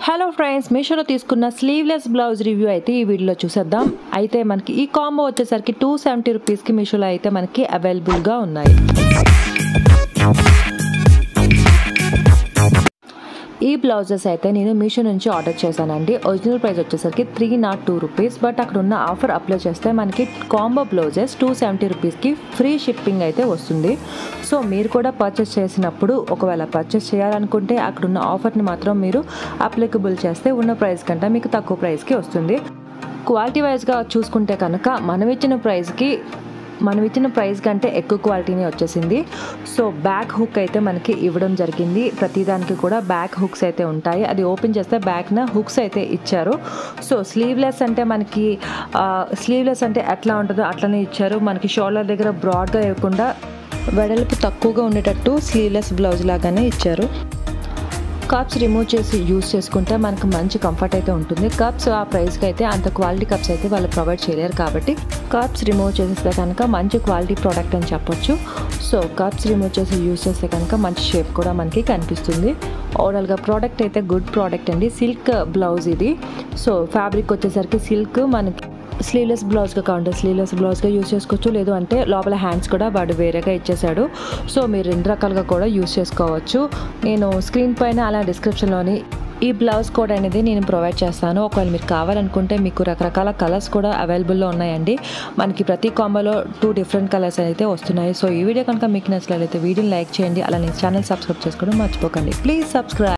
hello friends మీషోలో తీసుకున్న sleeveless blouse review అయితే ఈ వీడియోలో చూసేద్దాం అయితే మనకి ఈ కాంబో వచ్చేసరికి టూ సెవెంటీ రూపీస్కి మీషోలో అయితే మనకి అవైలబుల్గా ఉన్నాయి ఈ బ్లౌజెస్ అయితే నేను మీషో నుంచి ఆర్డర్ చేశానండి ఒరిజినల్ ప్రైస్ వచ్చేసరికి three naught two rupees but అక్కడ ఉన్న ఆఫర్ అప్లై చేస్తే మనకి కాంబో బ్లౌజెస్ టూ సెవెంటీ రూపీస్కి ఫ్రీ షిప్పింగ్ అయితే వస్తుంది సో మీరు కూడా పర్చేస్ చేసినప్పుడు ఒకవేళ పర్చేస్ చేయాలనుకుంటే అక్కడ ఉన్న ఆఫర్ని మాత్రం మీరు అప్లికబుల్ చేస్తే ఉన్న ప్రైస్ కంటే మీకు తక్కువ ప్రైస్కి వస్తుంది క్వాలిటీ వైజ్గా చూసుకుంటే కనుక మనం ఇచ్చిన ప్రైస్కి మనం ఇచ్చిన ప్రైస్ కంటే ఎక్కువ క్వాలిటీనే వచ్చేసింది సో బ్యాక్ హుక్ అయితే మనకి ఇవ్వడం జరిగింది ప్రతిదానికి కూడా బ్యాక్ హుక్స్ అయితే ఉంటాయి అది ఓపెన్ చేస్తే బ్యాక్న హుక్స్ అయితే ఇచ్చారు సో స్లీవ్లెస్ అంటే మనకి స్లీవ్లెస్ అంటే ఎట్లా ఉంటుందో అట్లనే ఇచ్చారు మనకి షోల్డర్ దగ్గర బ్రాడ్గా ఇవ్వకుండా వెడల్పు తక్కువగా ఉండేటట్టు స్లీవ్లెస్ బ్లౌజ్ లాగానే ఇచ్చారు కప్స్ రిమూవ్ చేసి యూస్ చేసుకుంటే మనకు మంచి కంఫర్ట్ అయితే ఉంటుంది కప్స్ ఆ ప్రైస్కి అయితే అంత క్వాలిటీ కప్స్ అయితే వాళ్ళు ప్రొవైడ్ చేయలేరు కాబట్టి కప్స్ రిమూవ్ చేసేస్తే కనుక మంచి క్వాలిటీ ప్రోడక్ట్ అని చెప్పొచ్చు సో కప్స్ రిమూవ్ చేసి యూస్ చేస్తే కనుక మంచి షేప్ కూడా మనకి కనిపిస్తుంది ఓవరాల్గా ప్రోడక్ట్ అయితే గుడ్ ప్రోడక్ట్ అండి సిల్క్ బ్లౌజ్ ఇది సో ఫ్యాబ్రిక్ వచ్చేసరికి సిల్క్ మనకి స్లీవ్లెస్ బ్లౌజ్గా కావాలి స్లీవ్లెస్ బ్లౌజ్గా యూస్ చేసుకోవచ్చు లేదు అంటే లోపల హ్యాండ్స్ కూడా వాడు వేరేగా ఇచ్చేసాడు సో మీరు రెండు రకాలుగా కూడా యూస్ చేసుకోవచ్చు నేను స్క్రీన్ పైన అలా డిస్క్రిప్షన్లోని ఈ బ్లౌజ్ కోడ్ అనేది నేను ప్రొవైడ్ చేస్తాను ఒకవేళ మీరు కావాలనుకుంటే మీకు రకరకాల కలర్స్ కూడా అవైలబుల్లో ఉన్నాయండి మనకి ప్రతి కాంబోలో టూ డిఫరెంట్ కలర్స్ అయితే వస్తున్నాయి సో ఈ వీడియో కనుక మీకు నచ్చినట్లయితే వీడియోని లైక్ చేయండి అలానే ఛానల్ సబ్స్క్రైబ్ చేసుకోవడం మర్చిపోకండి ప్లీజ్ సబ్స్క్రైబ్